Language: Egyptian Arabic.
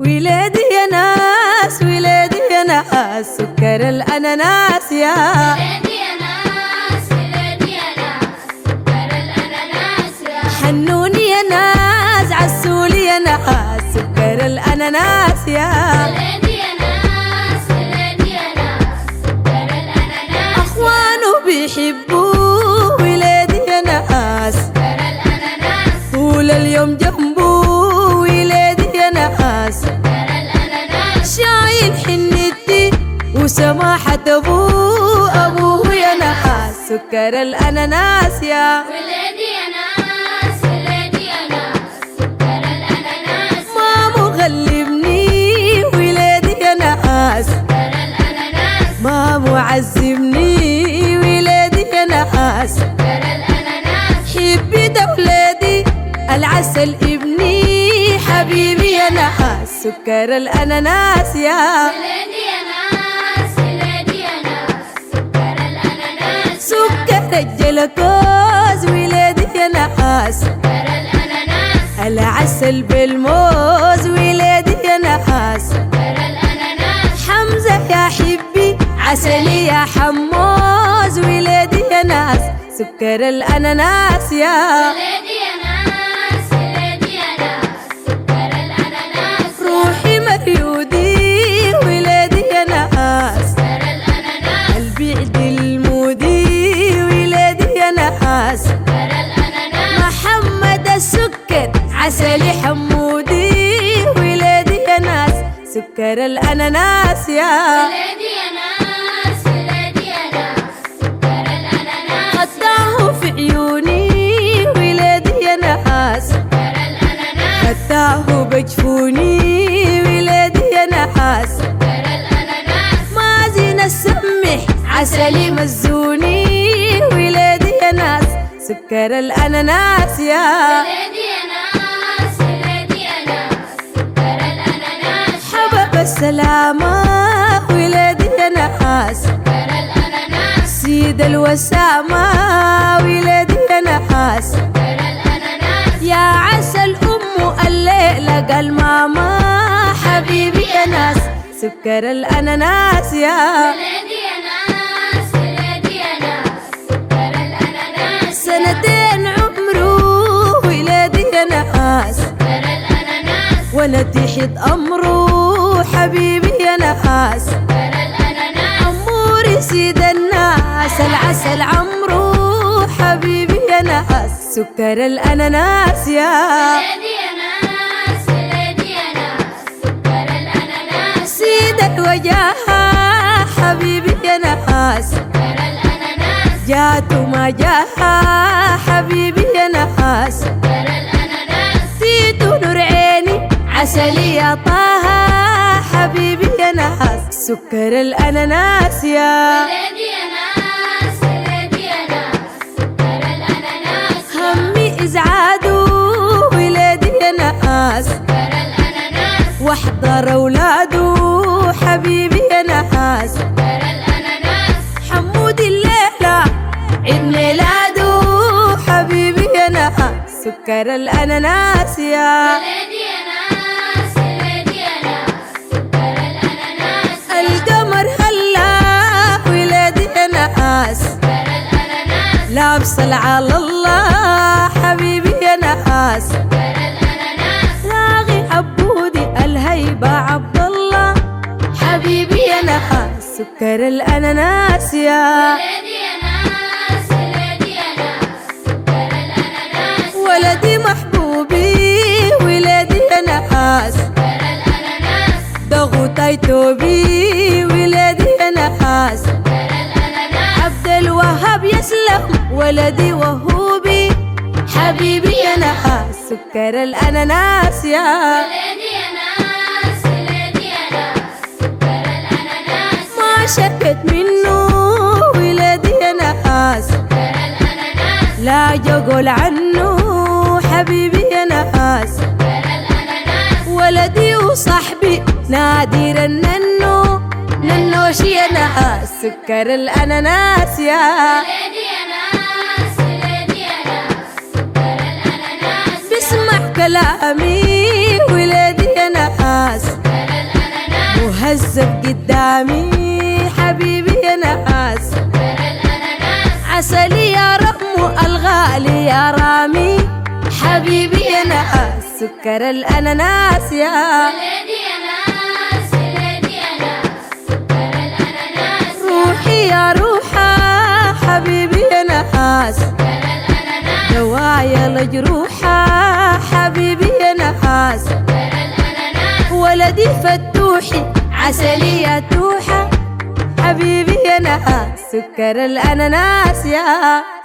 ولادي يا ناس ولادي يا ناس سكر الأناناس يا ولادي يا ناس ولادي يا ناس سكر الأناناس يا حنوني يا ناس عسولي يا ناس سكر الأناناس يا ولادي يا ناس ولادي يا ناس سكر الأناناس أخوانه بيحبوه ولادي يا ناس سكر الأناناس طول اليوم جنبه ولادي يا ناس سكر الأناناس شايل حنتي وسماحة أبوه أبوه يا ناس سكر الأناناس يا ولادي يا ناس ولادي يا ناس سكر الأناناس ما مغلبني ولادي يا ناس سكر الأناناس ما معذبني ولادي يا ناس سكر الأناناس حبي دولادي العسل ابني حبيبي يا ناس سكر الأناناس يا ولادي يا ناس ولادي يا ناس سكر الأناناس سكر الجلوكوز ولادي يا ناس سكر الأناناس العسل بالموز ولادي يا ناس سكر الأناناس حمزة يا حبي عسلي يا حموز ولادي يا ناس سكر الأناناس يا ولادي يا ناس ولادي يا ناس سكر الأناناس روحي مريودي ولادي يا ناس سكر الأناناس البعد المودي ولادي يا ناس سكر الأناناس محمد السكر عسلي حمودي ولادي يا ناس سكر الأناناس يا ولادي يا ناس ولادي يا ناس سكر الأناناس خداه في عيوني ولادي يا ناس سكر الأناناس خداه بجفوني ولادي يا ناس سكر الأناناس ما زين السمح عسلي مزوني ولادي يا ناس سكر الأناناس يا ولادي يا ناس ولادي يا ناس سكر الأناناس حبب السلامة ولادي يا ناس سكر الأناناس سيد الوسامة ولادي يا ناس سكر الأناناس يا عسل أم الليلة قال ماما حبيبي يا ناس سكر الأناناس يا ولادي يا ناس ولادي يا ناس سكر الأناناس سنتين عمره ولادي يا ناس سكر الأناناس وانا تحت أمره حبيبي يا ناس سكر الأناناس أموري سيد الناس العسل عمرو حبيبي يا ناس سكر الأناناس يا ولادي يا ناس ولادي يا ناس سكر الأناناس سيد الوجاهة حبيبي يا ناس سكر الأناناس جات ما جاها حبيبي يا ناس سكر الأناناس تيتو نور عيني عسلي يا طه حبيبي يا ناس سكر الأناناس يا ولادي يا ناس ولادي يا ناس سكر الأناناس همي إزعاده ولادي يا ناس سكر الأناناس واحضر أولاده حبيبي يا ناس سكر الأناناس حمود الليلة عيد ميلاده حبيبي يا ناس سكر الأناناس يا ولادي يا ناس ولادي يا ناس سكر الأناناس القمر هلا ولادي يا ناس سكر الأناناس لابس على الله حبيبي يا ناس سكر الأناناس لاغي عبودي الهيبة عبد الله حبيبي يا ناس سكر الأناناس يا ولادي يا ناس ولادي يا ناس سكر الأناناس ولدي محبوبي ولادي يا ناس سكر الأناناس ضغوطي توبي ولادي يا ناس سكر الأناناس عبد الوهاب يسلم ولدي وهوبي حبيبي يا ناس سكر الأناناس يا ولادي يا ناس ولادي يا ناس سكر الأناناس ما شكت منه ولادي يا ناس سكر الأناناس لا جقول عنه حبيبي يا ناس سكر الأناناس ولدي وصاحبي نادر الننو ننوش يا ناس سكر الأناناس يا ولادي يا ناس ولادي يا ناس سكر الأناناس بسمع كلامي ولادي يا ناس مهذب قدامي حبيبي يا ناس سكر الأناناس عسلي يا رم الغالي يا رامي حبيبي يا ناس سكر الأناناس يا ولادي يا ناس ولادي يا ناس سكر الأناناس روحي يا روحة حبيبي يا ناس سكر الأناناس دوايا لجروحة حبيبي يا ناس سكر الأناناس ولدي فتوحي عسلي يا توحة حبيبي يا ناس سكر الأناناس يا